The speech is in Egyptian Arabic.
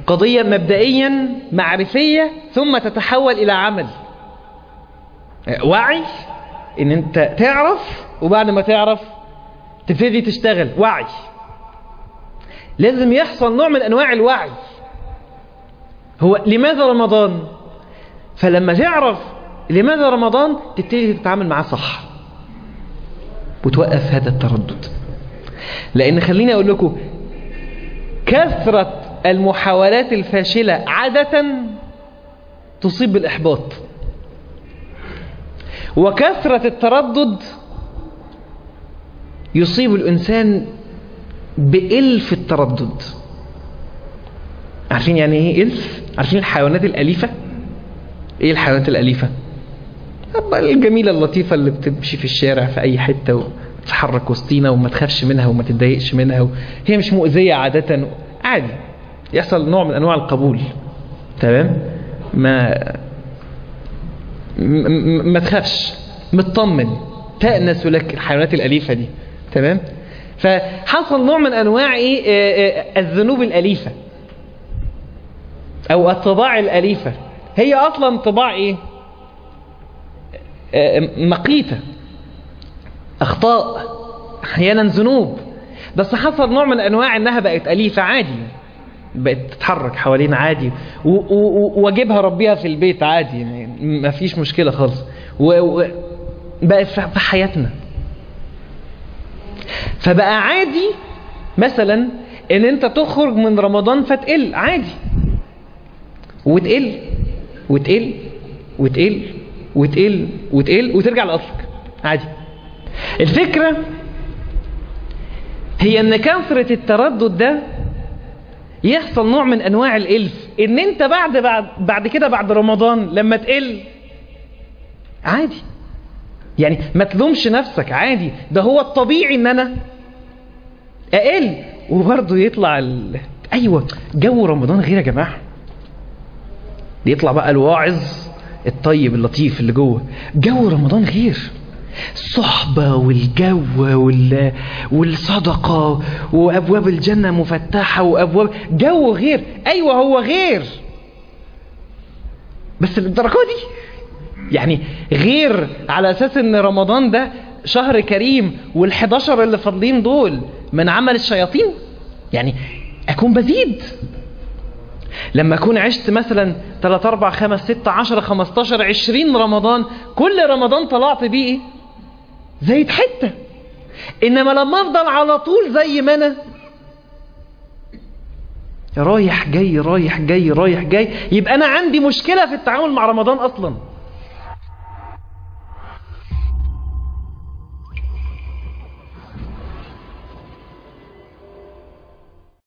قضية مبدئيا معرفية ثم تتحول إلى عمل وعي ان انت تعرف وبعد ما تعرف تبتدي تشتغل وعي لازم يحصل نوع من انواع الوعي هو لماذا رمضان فلما تعرف لماذا رمضان تبتدي تتعامل معاه صح وتوقف هذا التردد لان خليني اقول لكم كثرة المحاولات الفاشلة عادة تصيب بالإحباط وكثرة التردد يصيب الإنسان بإلف التردد عارفين يعني ايه إلف؟ عارفين الحيوانات الأليفة؟ ايه الحيوانات الأليفة؟ الجميلة اللطيفة اللي بتمشي في الشارع في أي حتة وتتحرك وسطينا وما تخافش منها وما تتضايقش منها و... هي مش مؤذية عادة عادي يحصل نوع من أنواع القبول تمام؟ ما ما تخافش مطمن تأنس لك الحيوانات الأليفة دي تمام فحصل نوع من أنواع إيه آه آه الذنوب الأليفة أو الطباع الأليفة هي أصلا طباع إيه آه مقيتة أخطاء أحيانا ذنوب بس حصل نوع من أنواع أنها بقت أليفة عادي بقت تتحرك حوالين عادي واجيبها ربيها في البيت عادي يعني ما فيش مشكلة خالص وبقت في حياتنا فبقى عادي مثلا ان انت تخرج من رمضان فتقل عادي وتقل وتقل وتقل وتقل وتقل وترجع لأصلك عادي الفكرة هي ان كثرة التردد ده يحصل نوع من انواع الالف ان انت بعد بعد بعد كده بعد رمضان لما تقل عادي يعني ما تلومش نفسك عادي ده هو الطبيعي ان انا اقل وبرضه يطلع ال... ايوه جو رمضان غير يا جماعه يطلع بقى الواعظ الطيب اللطيف اللي جوه جو رمضان غير الصحبة والجو وال... والصدقة وأبواب الجنة مفتحة وأبواب جو غير أيوة هو غير بس للدرجة دي يعني غير على أساس أن رمضان ده شهر كريم وال11 اللي فاضلين دول من عمل الشياطين يعني أكون بزيد لما أكون عشت مثلا 3 4 5 6 10 15 20 رمضان كل رمضان طلعت بيه إيه؟ زايد حتة إنما لما أفضل على طول زي ما أنا رايح جاي رايح جاي رايح جاي يبقى أنا عندي مشكلة في التعامل مع رمضان أصلا